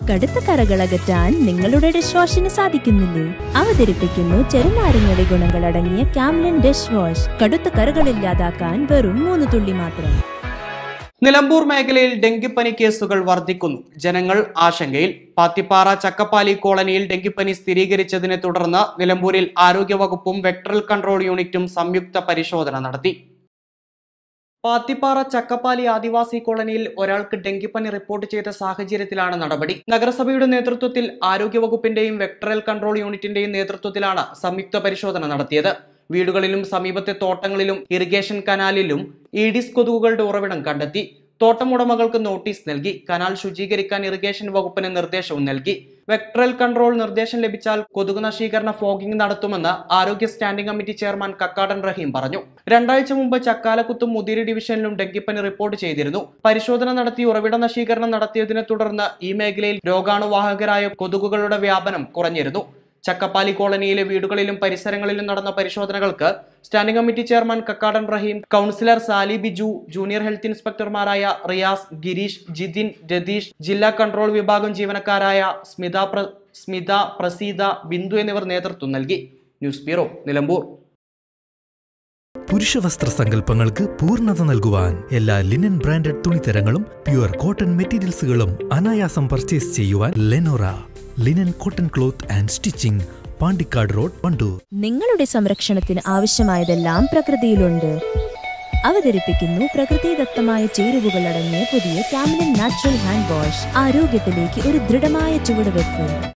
കടുത്ത കറകളകറ്റാൻ നിങ്ങളുടെ ഡിഷ് വാഷിന് സാധിക്കുന്നില്ലേ അവതരിപ്പിക്കുന്നു ചെറുനാരങ്ങയുടെ ഗുണങ്ങളടങ്ങിയ ക്യാംലിൻ ഡിഷ് വാഷ് കടുത്ത കറകളില്ലാതാക്കാൻ വെറും മൂന്ന് തുള്ളി മാത്രം നിലമ്പൂർ മേഖലയിൽ ഡെങ്കിപ്പനി കേസുകൾ വർദ്ധിക്കുന്നു ജനങ്ങൾ ആശങ്കയിൽ പാത്തിപ്പാറ ചക്കപ്പാലി കോളനിയിൽ ഡെങ്കിപ്പനി സ്ഥിരീകരിച്ചതിനെ തുടർന്ന് നിലമ്പൂരിൽ ആരോഗ്യവകുപ്പും വെക്ടറൽ കൺട്രോൾ യൂണിറ്റും സംയുക്ത പരിശോധന നടത്തി പാത്തിപ്പാറ ചക്കപ്പാലി ആദിവാസി കോളനിയിൽ ഒരാൾക്ക് ഡെങ്കിപ്പനി റിപ്പോർട്ട് ചെയ്ത സാഹചര്യത്തിലാണ് നടപടി നഗരസഭയുടെ നേതൃത്വത്തിൽ ആരോഗ്യവകുപ്പിന്റെയും വെക്ടറൽ കൺട്രോൾ യൂണിറ്റിന്റെയും നേതൃത്വത്തിലാണ് സംയുക്ത പരിശോധന നടത്തിയത് വീടുകളിലും സമീപത്തെ തോട്ടങ്ങളിലും ഇറിഗേഷൻ കനാലിലും ഈഡിസ് കൊതുകുകളുടെ ഉറവിടം കണ്ടെത്തി തോട്ടമുടമകൾക്ക് നോട്ടീസ് നൽകി കനാൽ ശുചീകരിക്കാൻ ഇറിഗേഷൻ വകുപ്പിന് നിർദ്ദേശവും നൽകി വെക്ടറൽ കൺട്രോൾ നിർദ്ദേശം ലഭിച്ചാൽ കൊതുക് നശീകരണ ഫോഗിംഗ് നടത്തുമെന്ന് ആരോഗ്യ standing committee chairman Kakkadan Raheem പറഞ്ഞു രണ്ടാഴ്ച മുമ്പ് ചക്കാലക്കുത്തും മുതിരി ഡിവിഷനിലും ഡെങ്കിപ്പനി റിപ്പോർട്ട് ചെയ്തിരുന്നു പരിശോധന നടത്തി ഉറവിട നശീകരണം നടത്തിയതിനെ തുടർന്ന് ഈ മേഖലയിൽ രോഗാണുവാഹകരായ കൊതുകുകളുടെ വ്യാപനം കുറഞ്ഞിരുന്നു ചക്കപ്പാലി കോളനിയിലെ വീടുകളിലും പരിസരങ്ങളിലും നടന്ന പരിശോധനകൾക്ക് standing committee chairman Kakkadan Raheem councillor Sali Biju junior health ഇൻസ്പെക്ടർമാരായ റിയാസ് ഗിരീഷ് ജിതിൻ രതീഷ് ജില്ലാ കൺട്രോൾ വിഭാഗം ജീവനക്കാരായ സ്മിത പ്ര സ്മിത പ്രസീത ബിന്ദു എന്നിവർ നേതൃത്വം നൽകി ന്യൂസ് ബ്യൂറോ നിലമ്പൂർ പുരുഷവസ്ത്ര സങ്കല്പങ്ങൾക്ക് പൂർണ്ണത നൽകുവാൻ എല്ലാ ലിനൻ ബ്രാൻഡഡ് തുണിത്തരങ്ങളും പ്യുവർ കോട്ടൺ മെറ്റീരിയൽസുകളും അനായാസം പർച്ചേസ് ചെയ്യുവാൻ Lenora linen cotton cloth and stitching Pandikkad road Wandoor നിങ്ങളുടെ സംരക്ഷണത്തിന് ആവശ്യമായതെല്ലാം പ്രകൃതിയിലുണ്ട് അവതരിപ്പിക്കുന്നു പ്രകൃതിദത്തമായ ചേരുവകൾ അടങ്ങിയ പുതിയ ക്യാംലിൻ നാച്ചുറൽ ഹാൻഡ് വാഷ് ആരോഗ്യത്തിലേക്ക് ഒരു ദൃഢമായ ചുവടുവെപ്പ്